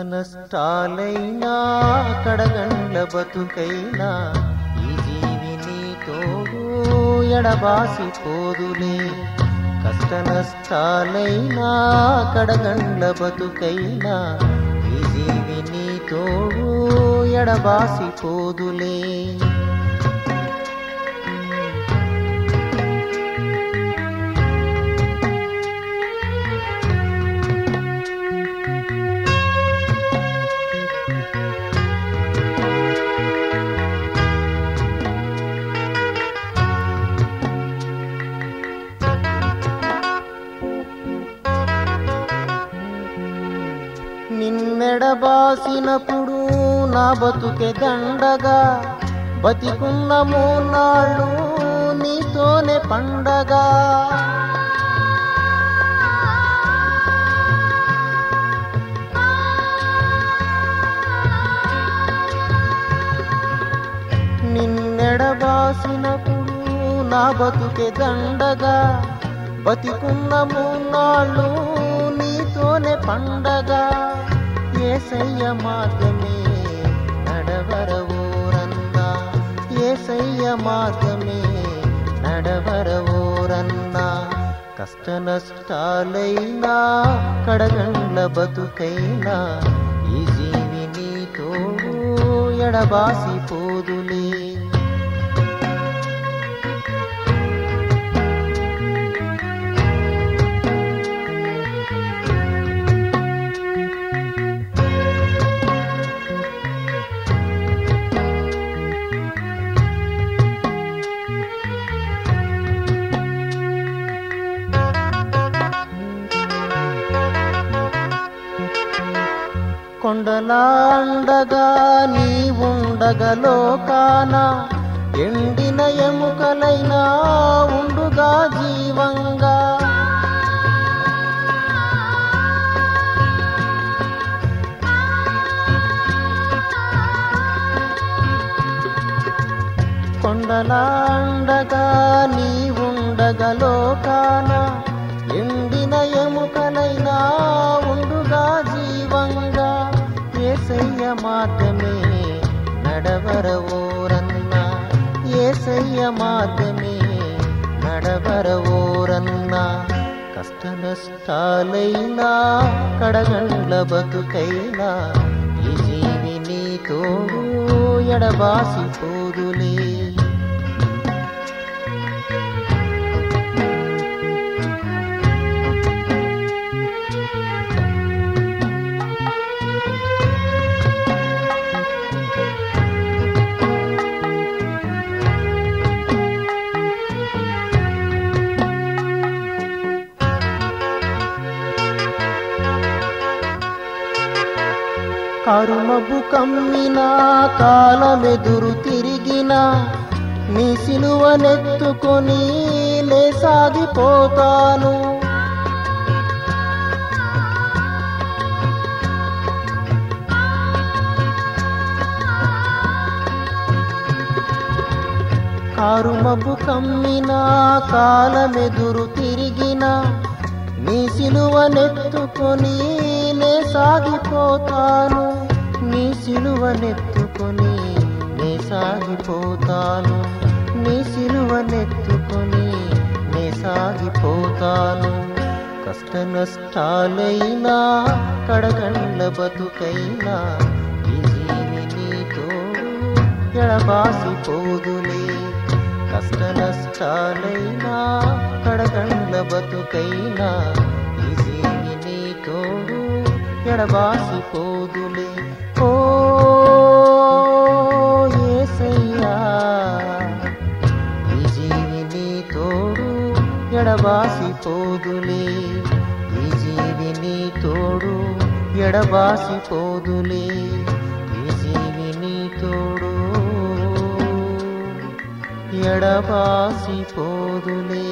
నష్టాలైనా కడగండ్ల బతుకైనా ఈ జీవిని తోడు ఎడబాసి పోదులే కష్ట నష్టాలైనా కడగండ్ల బతుకైనా ఈ జీవిని తోడు ఎడబాసి పోదులే నిన్నెడబాసినప్పుడు నా బతుకే దండగా బతికున్న మూనాళ్ళు నీతోనే పండగా నిన్నెడబాసినప్పుడు నా బతుకే దండగా బతికున్న మూనాళ్ళు నీతోనే పండగా ఏసయ్య మార్గమే నడవరవోరన్నా ఏసయ్య మార్గమే నడవరవోరన్నా కష్ట నష్టాలైనా కడగండ్ల బతుకైనా ఈ జీవిని తోడు ఎడబాసి పోదులే కొండలాండగా నీ ఉండగలోకాన ఎండిన ఎముకలైనా ఉండుగా జీవంగా కొండలాండగా నీ ఉండగలోకాన ఎండిన ఎముకలైనా ఉండుగా జీవంగా ఏసయ్య మార్గమే నడవరవోరన్నా ఏసయ్య మార్గమే నడవరవోరన్నా కష్ట నష్టాలైనా కడగండ్ల బతుకైనా ఈ జీవిని తోడు ఎడబాసి పోదులే కరుమబు కమ్మిన కాలమెదురు తిరిగిన నీ సిలువనెత్తుకొని లేసాగిపోతాను కారుమబు కమ్మిన కాలమెదురు తిరిగిన నీ సిలువనెత్తుకొని నే సాగిపోతాను నీ సిలువనెత్తుకొని నే సాగిపోతాను నీ సిలువనెత్తుకొని నే సాగిపోతాను కష్ట నష్టాలైనా కడగండ్ల బతుకైనా ఈ జీవిని తోడు ఎడబాసి పోదులే కష్ట నష్టాలైనా కడగండ్ల బతుకైనా ఈ జీవిని తోడు ఎడబాసి పోదులే ఓ ఏసయ్యా ఈ జీవిని తోడు ఎడబాసి పోదులే ఈ జీవిని తోడు ఎడబాసి పోదులే ఈ జీవిని తోడు ఎడబాసి పోదులే